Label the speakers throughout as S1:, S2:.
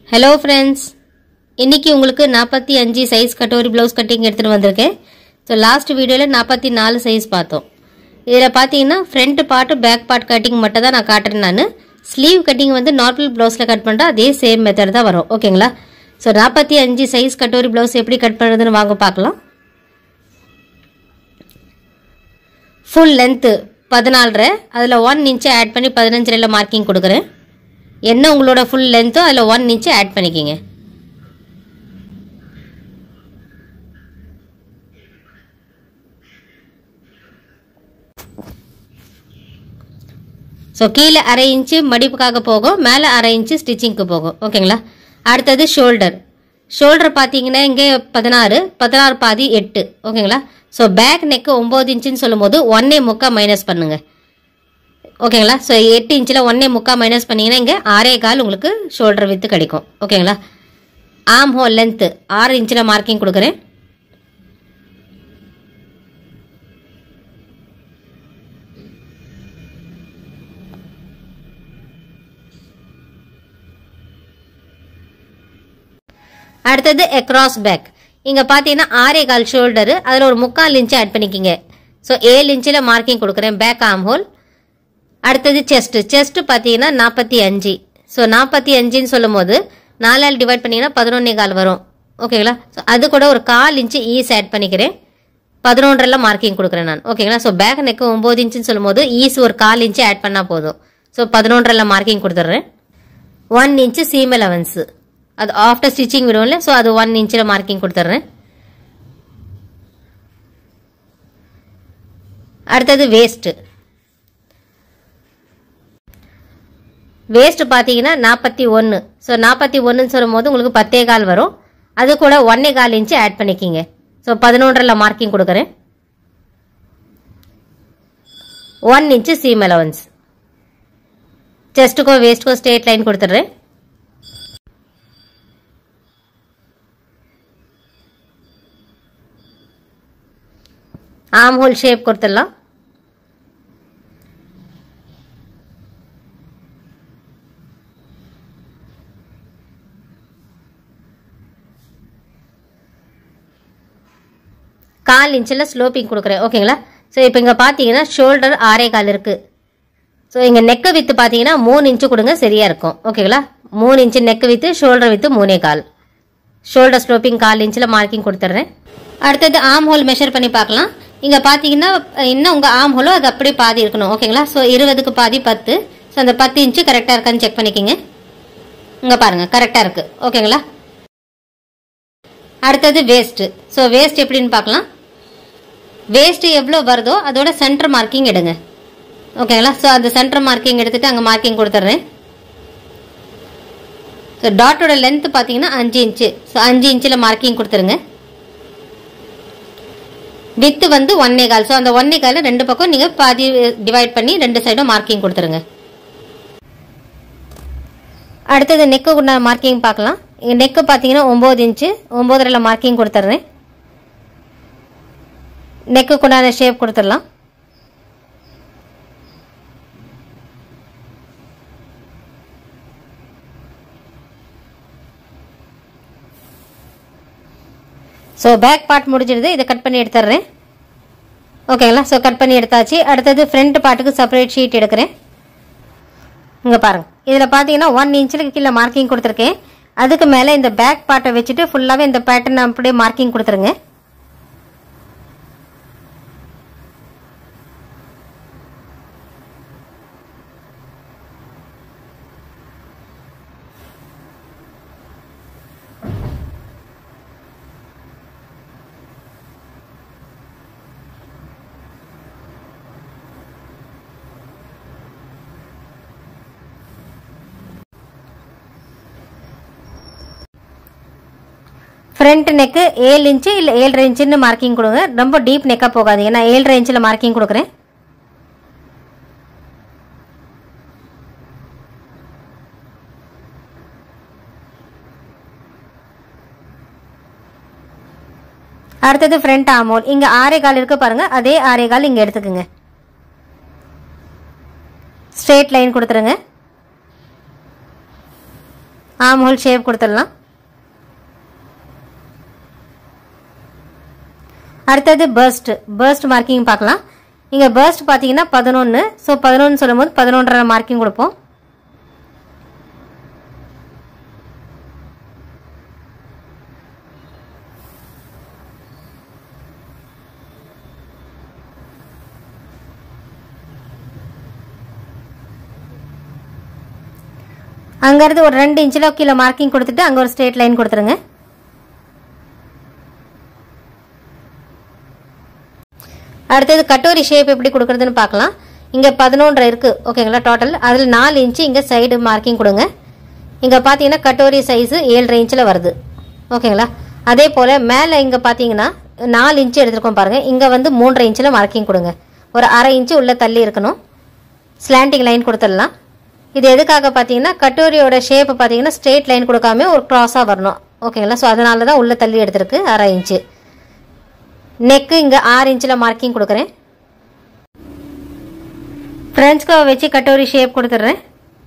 S1: hello friends இன்னைக்கு உங்களுக்கு நாற்பத்தி அஞ்சு சைஸ் கட்டோரி ப்ளவுஸ் கட்டிங் எடுத்துகிட்டு வந்திருக்கேன் ஸோ லாஸ்ட் வீடியோவில் நாற்பத்தி நாலு சைஸ் பார்த்தோம் இதில் பார்த்தீங்கன்னா front part back part cutting மட்டும் தான் நான் காட்டுறேன் நான் ஸ்லீவ் கட்டிங் வந்து நார்மல் ப்ளவுஸில் கட் பண்ணுறா அதே சேம் மெத்தட் தான் வரும் ஓகேங்களா ஸோ நாற்பத்தி அஞ்சு சைஸ் கட்டோரி ப்ளவுஸ் எப்படி கட் பண்ணுறதுன்னு வாங்க பார்க்கலாம் ஃபுல் லென்த்து பதினாலரை அதில் ஒன் இன்ச்சு ஆட் பண்ணி பதினஞ்சுல மார்க்கிங் கொடுக்குறேன் என்ன உங்களோட ஃபுல் லென்த்தோ அதில் ஒன் இன்ச்சு ஆட் பண்ணிக்கிங்க ஸோ கீழே அரை இன்ச்சு மடிப்புக்காக போகும் மேலே அரை இன்ச்சு ஸ்டிச்சிங்க்கு போகும் ஓகேங்களா அடுத்தது ஷோல்டர் ஷோல்டர் பார்த்தீங்கன்னா இங்கே பதினாறு பதினாறு பாதி எட்டு ஓகேங்களா ஸோ பேக் நெக்கு ஒம்பது இன்ச்சுன்னு சொல்லும்போது ஒன்னே முக்கா மைனஸ் பண்ணுங்கள் ஓகேங்களா ஸோ எட்டு இன்ச்சில் ஒன்னே முக்கா மைனஸ் பண்ணிங்கன்னா இங்கே ஆறே கால் உங்களுக்கு ஷோல்டர் வித்து கிடைக்கும் ஓகேங்களா ஆம் ஹோல் லென்த்து ஆறு இன்ச்சில் மார்க்கிங் கொடுக்குறேன் அடுத்தது அக்ராஸ் பேக் இங்கே பார்த்தீங்கன்னா ஆறே கால் ஷோல்டரு அதில் ஒரு முக்கால் இன்ச்சு ஆட் பண்ணிக்கிங்க ஸோ ஏழு இன்ச்சில் மார்க்கிங் கொடுக்குறேன் பேக் ஆம் ஹோல் அடுத்தது செஸ்ட்டு செஸ்ட்டு பார்த்தீங்கன்னா நாற்பத்தி அஞ்சு ஸோ நாற்பத்தி அஞ்சுன்னு சொல்லும் போது நாலால் டிவைட் பண்ணிங்கன்னா பதினொன்னே கால் வரும் ஓகேங்களா ஸோ அது கூட ஒரு கால் இன்ச்சு ஈஸ் ஆட் பண்ணிக்கிறேன் பதினொன்றில் மார்க்கிங் கொடுக்குறேன் நான் ஓகேங்களா ஸோ பேக் நெக்கு ஒம்பது இன்ச்சுன்னு சொல்லும் போது ஈஸ் ஒரு கால் இன்ச்சு ஆட் பண்ணால் போதும் ஸோ பதினொன்றில் மார்க்கிங் கொடுத்துட்றேன் ஒன் இன்ச்சு சீம் அலவன்ஸு அது ஆஃப்டர் ஸ்டிச்சிங் விடுவோம்ல ஸோ அது ஒன் இன்ச்சில் மார்க்கிங் கொடுத்துட்றேன் அடுத்தது வேஸ்ட்டு வேஸ்ட் பார்த்தீங்கன்னா நாற்பத்தி ஒன்று ஸோ நாற்பத்தி ஒன்றுன்னு சொல்லும் போது உங்களுக்கு பத்தே கால் வரும் அது கூட ஒன்னே கால் இன்ச்சு ஆட் பண்ணிக்கிங்க ஸோ பதினொன்றில் மார்க்கிங் கொடுக்குறேன் ஒன் இன்ச்சு சீம் அலவன்ஸ் செஸ்ட்டுக்கோ வேஸ்ட்டுக்கோ ஸ்ட்ரெயிட் லைன் கொடுத்துட்றேன் ஆம் ஹோல் ஷேப் கொடுத்துடலாம் கால் இன்ச்சில் ஸ்லோப்பிங் கொடுக்குறேன் ஓகேங்களா ஸோ இப்போ இங்கே பார்த்தீங்கன்னா ஷோல்டர் ஆறே கால் இருக்குது ஸோ இங்கே நெக்கு வித்து பார்த்தீங்கன்னா மூணு இன்ச்சு கொடுங்க சரியாக இருக்கும் ஓகேங்களா மூணு inch neck width shoulder width மூணே கால் ஷோல்டர் ஸ்லோப்பிங் கால் இன்ச்சில் மார்க்கிங் கொடுத்துட்றேன் அடுத்தது ஆம் ஹோல் மெஷர் பண்ணி பார்க்கலாம் இங்கே பார்த்தீங்கன்னா இன்னும் உங்கள் ஆம் ஹோலோ அது அப்படியே பாதி இருக்கணும் ஓகேங்களா ஸோ இருபதுக்கு பாதி பத்து ஸோ அந்த பத்து இன்ச்சு கரெக்டாக இருக்கான்னு செக் பண்ணிக்கிங்க இங்கே பாருங்கள் கரெக்டாக இருக்குது ஓகேங்களா அடுத்தது வேஸ்ட்டு ஸோ வேஸ்ட் எப்படின்னு பார்க்கலாம் வேஸ்ட்டு எவ்வளோ வருதோ அதோட சென்டர் மார்க்கிங் எடுங்க ஓகேங்களா ஸோ அந்த சென்டர் மார்க்கிங் எடுத்துகிட்டு அங்கே மார்க்கிங் கொடுத்துட்றேன் ஸோ டாட்டோட லென்த் பார்த்தீங்கன்னா அஞ்சு இன்ச்சு ஸோ அஞ்சு இன்ச்சில் மார்க்கிங் கொடுத்துருங்க வித்து வந்து ஒன்னே கால் ஸோ அந்த ஒன்னே கால ரெண்டு பக்கம் நீங்கள் பாதி டிவைட் பண்ணி ரெண்டு சைடும் மார்க்கிங் கொடுத்துருங்க அடுத்தது நெக்கு உண்டான மார்க்கிங் பார்க்கலாம் நெக்கு பார்த்தீங்கன்னா ஒம்பது இன்ச்சு ஒம்போதரில் மார்க்கிங் கொடுத்துட்றேன் நெக்கு உண்டான ஷேப் கொடுத்துடலாம் ஸோ பேக் பார்ட் முடிஞ்சிடுது இதை கட் பண்ணி எடுத்துடுறேன் ஓகேங்களா ஸோ கட் பண்ணி எடுத்தாச்சு அடுத்தது ஃப்ரண்ட் பார்ட்டுக்கு செப்பரேட் ஷீட் எடுக்கிறேன் இங்கே பாருங்கள் இதில் பார்த்தீங்கன்னா ஒன் இன்ச்சில் கீழே மார்க்கிங் கொடுத்துருக்கேன் அதுக்கு மேலே இந்த பேக் பார்ட்டை வச்சுட்டு ஃபுல்லாகவே இந்த பேட்டர்ன் அப்படியே மார்க்கிங் கொடுத்துருங்க ஃப்ரண்ட் நெக்கு ஏழு இன்ச்சு இல்லை ஏழரை இன்ச்சுன்னு மார்க்கிங் கொடுங்க ரொம்ப டீப் நெக்காக போகாதீங்க நான் ஏழரை இன்ச்சில் மார்க்கிங் கொடுக்குறேன் அடுத்தது ஃப்ரண்ட் ஆமோல் இங்கே ஆறே கால் இருக்கு பாருங்க அதே ஆறே கால் இங்கே எடுத்துக்குங்க ஸ்ட்ரெயிட் லைன் கொடுத்துருங்க ஆம் ஹோல் ஷேப் கொடுத்துடலாம் அடுத்தது பர்ஸ்ட் பர்ஸ்ட் மார்க்கிங் பார்க்கலாம் இங்கே பர்ஸ்ட் பார்த்தீங்கன்னா பதினொன்று ஸோ பதினொன்று சொல்லும் போது பதினொன்றரை மார்க்கிங் கொடுப்போம் அங்கேருந்து ஒரு ரெண்டு இன்ச்சில் கீழே மார்க்கிங் கொடுத்துட்டு அங்கே ஒரு ஸ்ட்ரெயிட் லைன் கொடுத்துருங்க அடுத்தது கட்டோரி ஷேப் எப்படி கொடுக்குறதுன்னு பார்க்கலாம் இங்கே பதினொன்றரை இருக்குது ஓகேங்களா டோட்டல் அதில் நாலு இன்ச்சு இங்கே சைடு மார்க்கிங் கொடுங்க இங்கே பார்த்தீங்கன்னா கட்டோரி சைஸு ஏழரை இன்ச்சில் வருது ஓகேங்களா அதே போல் மேலே இங்கே பார்த்தீங்கன்னா நாலு இன்ச்சு எடுத்துருக்கோம் பாருங்கள் இங்கே வந்து மூன்றரை இன்ச்சில் மார்க்கிங் கொடுங்க ஒரு அரை இன்ச்சு உள்ளே தள்ளி இருக்கணும் ஸ்லாண்டிங் லைன் கொடுத்துடலாம் இது எதுக்காக பார்த்தீங்கன்னா கட்டோரியோட ஷேப் பார்த்தீங்கன்னா ஸ்ட்ரெயிட் லைன் கொடுக்காம ஒரு க்ராஸாக வரணும் ஓகேங்களா ஸோ அதனால தான் உள்ளே தள்ளி எடுத்திருக்கு அரை இன்ச்சு நெக்கு இங்கே ஆறு இன்ச்சில் மார்க்கிங் கொடுக்குறேன் ஃப்ரெஞ்ச் கவ் வச்சு கட்டோரி ஷேப் கொடுத்துட்றேன்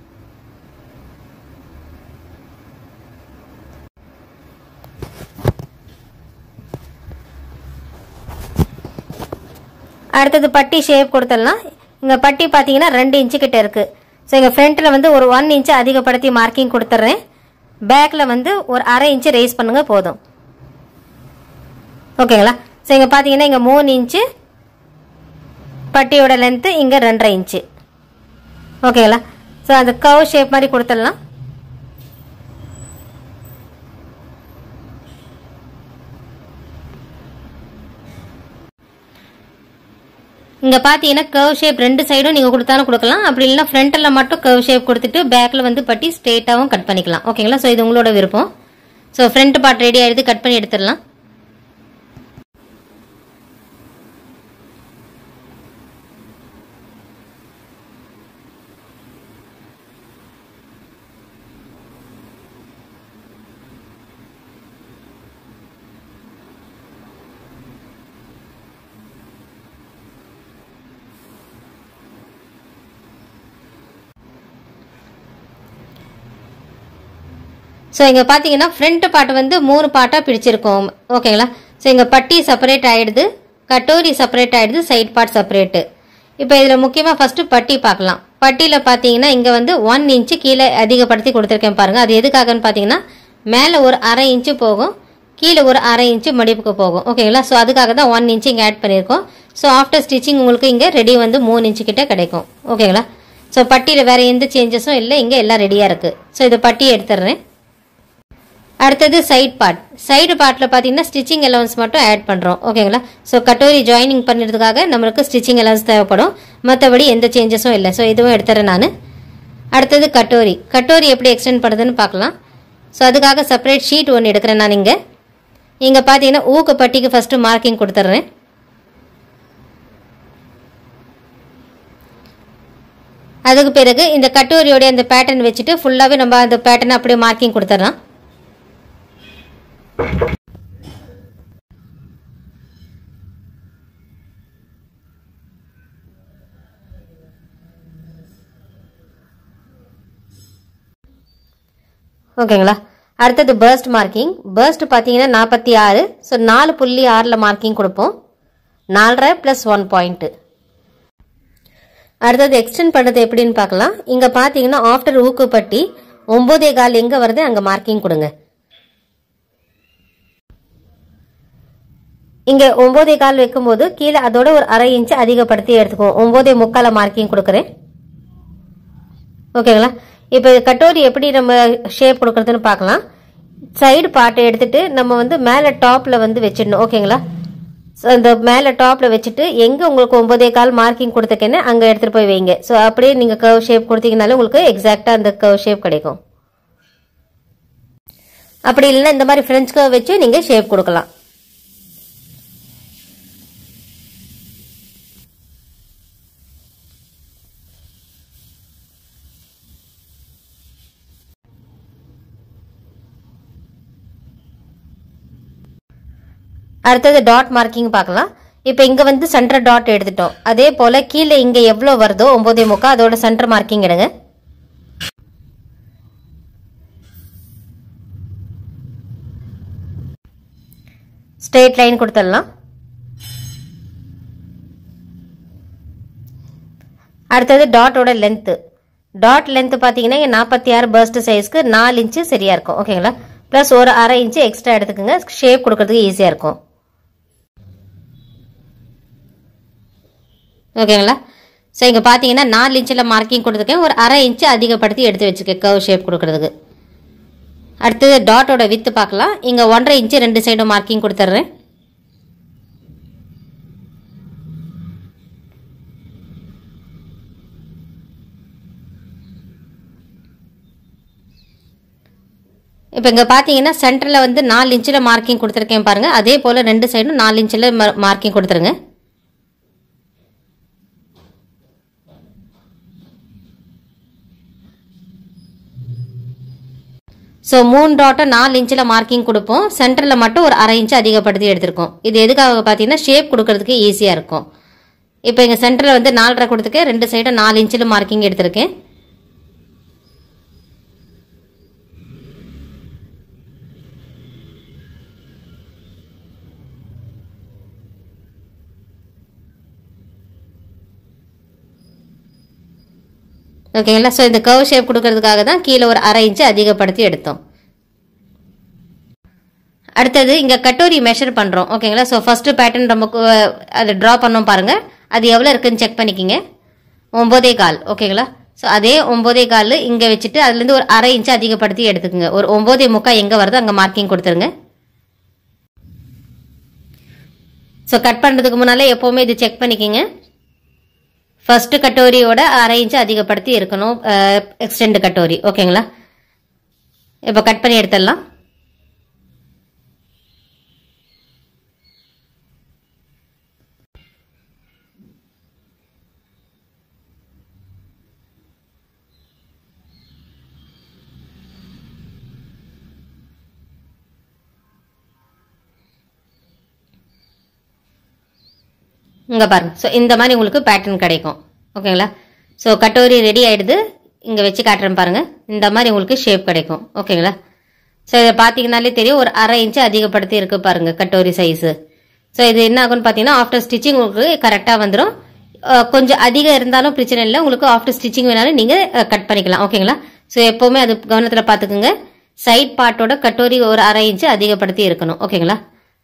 S1: அடுத்தது பட்டி ஷேப் கொடுத்துடலாம் இங்கே பட்டி பார்த்தீங்கன்னா ரெண்டு இன்ச்சு கிட்ட இருக்குது ஸோ இங்கே ஃப்ரண்ட்டில் வந்து ஒரு ஒன் இன்ச்சு அதிகப்படுத்தி மார்க்கிங் கொடுத்துட்றேன் பேக்கில் வந்து ஒரு அரை இன்ச்சு ரைஸ் பண்ணுங்க போதும் ஓகேங்களா ஸோ இங்கே பார்த்தீங்கன்னா இங்கே மூணு இன்ச்சு பட்டியோட லென்த்து இங்கே ரெண்டரை இன்ச்சு ஓகேங்களா ஸோ அந்த கவ் ஷேப் மாதிரி கொடுத்துடலாம் இங்கே பார்த்தீங்கன்னா கர்வ் ஷேப் ரெண்டு சைடும் நீங்கள் கொடுத்தாலும் கொடுக்கலாம் அப்படி இல்லைன்னா ஃப்ரண்ட்டில் மட்டும் கர்வ் ஷேப் கொடுத்துட்டு பேக்கில் வந்து பட்டி ஸ்ட்ரெயிட்டாகவும் கட் பண்ணிக்கலாம் ஓகேங்களா ஸோ இது உங்களோட விருப்பம் ஸோ ஃப்ரண்ட் பார்ட் ரெடி ஆகிடுது கட் பண்ணி எடுத்துடலாம் ஸோ இங்கே பார்த்தீங்கன்னா ஃப்ரண்ட் பார்ட் வந்து மூணு பார்ட்டாக பிரிச்சிருக்கோம் ஓகேங்களா ஸோ இங்கே பட்டி செப்பரேட் ஆகிடுது கட்டோரி செப்பரேட் ஆகிடுது சைட் பார்ட் செப்பரேட்டு இப்போ இதில் முக்கியமாக ஃபஸ்ட்டு பட்டி பார்க்கலாம் பட்டியில் பார்த்தீங்கன்னா இங்கே வந்து ஒன் இன்ச்சு கீழே அதிகப்படுத்தி கொடுத்துருக்கேன் பாருங்கள் அது எதுக்காகன்னு பார்த்தீங்கன்னா மேலே ஒரு அரை இன்ச்சு போகும் கீழே ஒரு அரை இன்ச்சு மடிப்புக்கு போகும் ஓகேங்களா ஸோ அதுக்காக தான் ஒன் இன்ச்சு இங்கே ஆட் பண்ணியிருக்கோம் ஸோ ஆஃப்டர் ஸ்டிச்சிங் உங்களுக்கு இங்கே ரெடி வந்து மூணு இன்ச்சு கிட்ட கிடைக்கும் ஓகேங்களா ஸோ பட்டியில் வேறு எந்த சேஞ்சஸும் இல்லை இங்கே எல்லாம் ரெடியாக இருக்குது ஸோ இது பட்டியை எடுத்துடுறேன் அடுத்தது சைட் பார்ட் சைடு பார்ட்டில் பார்த்தீங்கன்னா ஸ்டிச்சிங் அலவன்ஸ் மட்டும் ஆட் பண்ணுறோம் ஓகேங்களா ஸோ கட்டோரி ஜாயினிங் பண்ணுறதுக்காக நம்மளுக்கு ஸ்டிச்சிங் அலவன்ஸ் தேவைப்படும் மற்றபடி எந்த சேஞ்சஸும் இல்லை ஸோ இதுவும் எடுத்துறேன் நான் அடுத்தது கட்டோரி கட்டோரி எப்படி எக்ஸ்டெண்ட் பண்ணுறதுன்னு பார்க்கலாம் ஸோ அதுக்காக செப்பரேட் ஷீட் ஒன்று எடுக்கிறேன் நான் இங்கே இங்கே பார்த்தீங்கன்னா ஊக்கு பட்டிக்கு ஃபஸ்ட்டு மார்க்கிங் கொடுத்துட்றேன் அதுக்கு பிறகு இந்த கட்டோரியோடைய அந்த பேட்டர்ன் வச்சுட்டு ஃபுல்லாகவே நம்ம அந்த பேட்டர்னை அப்படியே மார்க்கிங் கொடுத்துட்றோம் ஓகேங்களா அடுத்தது பர்ஸ்ட் மார்க்கிங் பர்ஸ்ட் பார்த்தீங்கன்னா நாற்பத்தி ஆறு ஸோ நாலு புள்ளி ஆறில் மார்க்கிங் கொடுப்போம் நாலரை ப்ளஸ் ஒன் பாயிண்ட்டு அடுத்தது எக்ஸ்டெண்ட் பண்ணுறது எப்படின்னு பார்க்கலாம் இங்கே பார்த்தீங்கன்னா ஆஃப்டர் ஊக்குப்பட்டி ஒம்போதே கால் எங்கே வருது அங்கே மார்க்கிங் கொடுங்க இங்கே ஒம்போதே கால் வைக்கும்போது கீழே அதோட ஒரு அரை இன்ச்சு அதிகப்படுத்தி எடுத்துக்குவோம் ஒம்போதே முக்கால மார்க்கிங் கொடுக்குறேன் ஓகேங்களா இப்போ கட்டோரி எப்படி நம்ம ஷேப் கொடுக்கறதுன்னு பார்க்கலாம் சைடு பார்ட்டை எடுத்துட்டு நம்ம வந்து மேலே டாப்பில் வந்து வச்சிடணும் ஓகேங்களா ஸோ அந்த மேலே டாப்பில் வச்சுட்டு எங்கே உங்களுக்கு ஒன்பதே கால் மார்க்கிங் கொடுத்துக்கேன்னு அங்கே எடுத்துகிட்டு போய் வைங்க ஸோ அப்படியே நீங்கள் கர்வ் ஷேப் கொடுத்தீங்கனாலும் உங்களுக்கு எக்ஸாக்டாக அந்த கர்வ் ஷேப் கிடைக்கும் அப்படி இல்லைன்னா இந்த மாதிரி ஃப்ரெஞ்ச் கர்வ் வச்சு நீங்கள் ஷேப் கொடுக்கலாம் அடுத்தது டாட் மார்க்கிங் பார்க்கலாம் இப்போ இங்கே வந்து சென்டர் டாட் எடுத்துட்டோம் அதே போல் கீழே இங்கே எவ்வளோ வருதோ ஒம்போதே முக்கா அதோட சென்டர் மார்க்கிங் எடுங்க ஸ்ட்ரெயிட் லைன் கொடுத்துடலாம் அடுத்தது டாட்டோட லென்த்து டாட் லென்த் பார்த்தீங்கன்னா இங்கே நாற்பத்தி ஆறு பர்ஸ்ட் சைஸ்க்கு நாலு இன்ச்சு சரியாக இருக்கும் ஓகேங்களா ப்ளஸ் ஒரு அரை இன்ச்சு எக்ஸ்ட்ரா எடுத்துக்கோங்க ஷேப் கொடுக்கறதுக்கு ஈஸியாக இருக்கும் ஓகேங்களா ஸோ இங்கே பார்த்தீங்கன்னா நாலு இன்ச்சில் மார்க்கிங் கொடுத்துருக்கேன் ஒரு அரை இன்ச்சு அதிகப்படுத்தி எடுத்து வச்சுருக்கேன் கர்வ் ஷேப் கொடுக்கறதுக்கு அடுத்தது டாட்டோட வித்து பார்க்கலாம் இங்கே ஒன்றரை இன்ச்சு ரெண்டு சைடும் மார்க்கிங் கொடுத்துட்றேன் இப்போ இங்கே பார்த்தீங்கன்னா சென்டரில் வந்து நாலு இன்ச்சில் மார்க்கிங் கொடுத்துருக்கேன் பாருங்கள் அதே போல் ரெண்டு சைடும் நாலு இன்ச்சில் மார்க்கிங் கொடுத்துருங்க ஸோ மூணு டாட்டை நாலு இன்ச்சில் மார்க்கிங் கொடுப்போம் சென்டரில் மட்டும் ஒரு அரை இன்ச்சு அதிகப்படுத்தி எடுத்திருக்கோம் இது எதுக்காக பார்த்தீங்கன்னா ஷேப் கொடுக்கறதுக்கு ஈஸியாக இருக்கும் இப்போ இங்கே சென்டரில் வந்து நாலரை கொடுத்துருக்கேன் ரெண்டு சைடும் நாலு இன்ச்சில் மார்க்கிங் எடுத்திருக்கேன் ஓகேங்களா ஸோ இந்த கர்வ் ஷேப் கொடுக்கறதுக்காக தான் கீழே ஒரு அரை இன்ச்சு அதிகப்படுத்தி எடுத்தோம் அடுத்தது இங்கே கட்டோரி மெஷர் பண்ணுறோம் ஓகேங்களா ஸோ ஃபஸ்ட்டு பேட்டர்ன் நம்ம கு- அதை ட்ரா பண்ணோம் பாருங்கள் அது எவ்வளோ இருக்குன்னு செக் பண்ணிக்கிங்க ஒம்போதே கால் ஓகேங்களா ஸோ அதே ஒம்போதே கால் இங்கே வச்சுட்டு அதுலேருந்து ஒரு அரை இன்ச்சு அதிகப்படுத்தி எடுத்துக்கோங்க ஒரு ஒம்போதே முக்கா எங்கே வருதோ அங்கே மார்க்கிங் கொடுத்துருங்க ஸோ கட் பண்ணுறதுக்கு முன்னாலே எப்போவுமே இது செக் பண்ணிக்கிங்க ஃபர்ஸ்ட் கட்டோரியோட அரை இன்ச்சு அதிகப்படுத்தி இருக்கணும் எக்ஸ்டெண்ட் கட்டோரி ஓகேங்களா இப்போ கட் பண்ணி எடுத்துடலாம் இங்கே பாருங்க ஸோ இந்த மாதிரி உங்களுக்கு பேட்டர்ன் கிடைக்கும் ஓகேங்களா ஸோ கட்டோரி ரெடி ஆயிடுது இங்கே வச்சு காட்டுறேன் பாருங்க இந்த மாதிரி உங்களுக்கு ஷேப் கிடைக்கும் ஓகேங்களா ஸோ இதை பார்த்தீங்கனாலே தெரியும் ஒரு அரை இன்ச்சு அதிகப்படுத்தி இருக்கு பாருங்க கட்டோரி சைஸு ஸோ இது என்ன ஆகும்னு பார்த்தீங்கன்னா ஆஃப்டர் ஸ்டிச்சிங் உங்களுக்கு கரெக்டாக வந்துடும் கொஞ்சம் அதிகம் இருந்தாலும் பிரச்சனை இல்லை உங்களுக்கு ஆஃப்டர் ஸ்டிச்சிங் வேணாலும் நீங்கள் கட் பண்ணிக்கலாம் ஓகேங்களா ஸோ எப்போவுமே அது கவனத்தில் பார்த்துக்குங்க சைட் பார்ட்டோட கட்டோரி ஒரு அரை இன்ச்சு அதிகப்படுத்தி இருக்கணும் ஓகேங்களா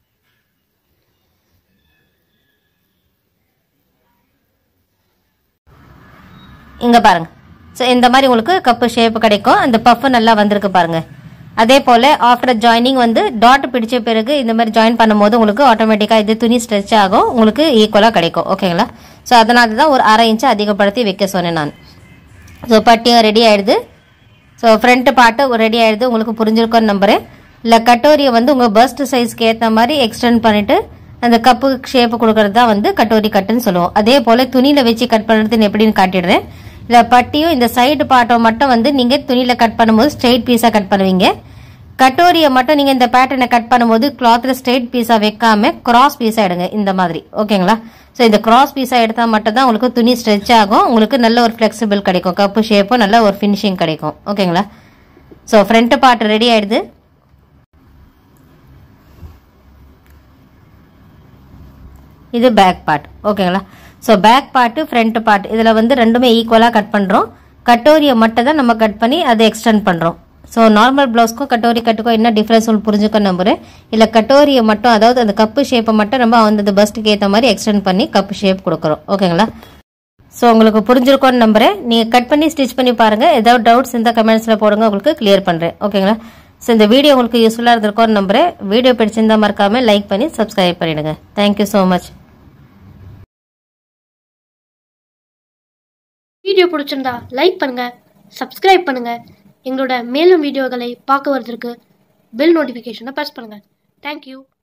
S1: இங்கே பாருங்க ஸோ இந்த மாதிரி உங்களுக்கு கப்பு ஷேப் கிடைக்கும் அந்த பஃப் நல்லா வந்திருக்கு பாருங்க அதே போல் ஆஃப்டர் ஜாயினிங் வந்து டாட் பிடிச்ச பிறகு இந்த மாதிரி ஜாயின் பண்ணும்போது உங்களுக்கு ஆட்டோமேட்டிக்காக இது துணி ஸ்ட்ரெச் ஆகும் உங்களுக்கு ஈக்குவலாக கிடைக்கும் ஓகேங்களா ஸோ அதனால தான் ஒரு அரை இன்ச்சு அதிகப்படுத்தி வைக்க சொன்னேன் நான் ஸோ பட்டியும் ரெடி ஆயிடுது ஸோ ஃப்ரண்ட் பார்ட்டு ரெடி ஆயிடுது உங்களுக்கு புரிஞ்சிருக்கும்னு நம்புறேன் இல்லை கட்டோரியை வந்து உங்கள் பஸ்ட் சைஸ்க்கு ஏற்ற மாதிரி எக்ஸ்டெண்ட் பண்ணிட்டு அந்த கப்பு ஷேப் கொடுக்கறது தான் வந்து கட்டோரி கட்டுன்னு சொல்லுவோம் அதே போல் துணியில் வச்சு கட் பண்ணுறதுன்னு எப்படின்னு காட்டிடுறேன் இல்லை பட்டியும் இந்த சைடு பார்ட்டை மட்டும் வந்து நீங்கள் துணியில் கட் பண்ணும்போது ஸ்ட்ரெயிட் பீஸாக கட் பண்ணுவீங்க கட்டோரியை மட்டும் நீங்கள் இந்த பேட்டர்னை கட் பண்ணும்போது கிளாத்தில் ஸ்ட்ரெயிட் பீஸாக வைக்காம கிராஸ் பீஸாக எடுங்க இந்த மாதிரி ஓகேங்களா ஸோ இந்த கிராஸ் பீஸாக எடுத்தால் மட்டும் தான் உங்களுக்கு துணி ஸ்ட்ரெச் ஆகும் உங்களுக்கு நல்ல ஒரு ஃப்ளெக்சிபிள் கிடைக்கும் கப்பு ஷேப்பும் நல்ல ஒரு ஃபினிஷிங் கிடைக்கும் ஓகேங்களா ஸோ ஃப்ரண்ட் பார்ட் ரெடி ஆயிடுது இது பேக் பார்ட் ஓகேங்களா so back part front part இதில் வந்து ரெண்டுமே ஈக்குவலாக கட் பண்ணுறோம் கட்டோரியை மட்டும் தான் நம்ம கட் பண்ணி அதை எக்ஸ்டெண்ட் பண்ணுறோம் ஸோ நார்மல் ப்ளவுஸ்க்கும் கட்டோரி கட்டுக்கும் என்ன டிஃப்ரென்ஸ் உங்களுக்கு புரிஞ்சுக்க நம்புறேன் இல்லை கட்டோரியை மட்டும் அதாவது அந்த கப்பு ஷேப்பை மட்டும் நம்ம அந்த பஸ்ட்டுக்கு ஏற்ற மாதிரி எக்ஸ்டெண்ட் பண்ணி கப்பு ஷேப் கொடுக்குறோம் ஓகேங்களா ஸோ உங்களுக்கு புரிஞ்சிருக்கும்னு நம்புறேன் நீங்கள் கட் பண்ணி ஸ்டிச் பண்ணி பாருங்கள் ஏதாவது டவுட்ஸ் இந்த கமெண்ட்ஸில் போடுங்க உங்களுக்கு கிளியர் பண்ணுறேன் ஓகேங்களா ஸோ இந்த வீடியோ உங்களுக்கு யூஸ்ஃபுல்லாக இருந்திருக்கும்னு நம்புறேன் வீடியோ பிடிச்சிருந்தா மறக்காம லைக் பண்ணி சப்ஸ்கிரைப் பண்ணிடுங்க தேங்க்யூ ஸோ மச்
S2: வீடியோ பிடிச்சிருந்தா லைக் பண்ணுங்க சப்ஸ்கிரைப் பண்ணுங்க எங்களோட மேலும் வீடியோக்களை பார்க்க வரதுக்கு பெல் நோட்டிஃபிகேஷனை ப்ரெஸ் பண்ணுங்க தேங்க்யூ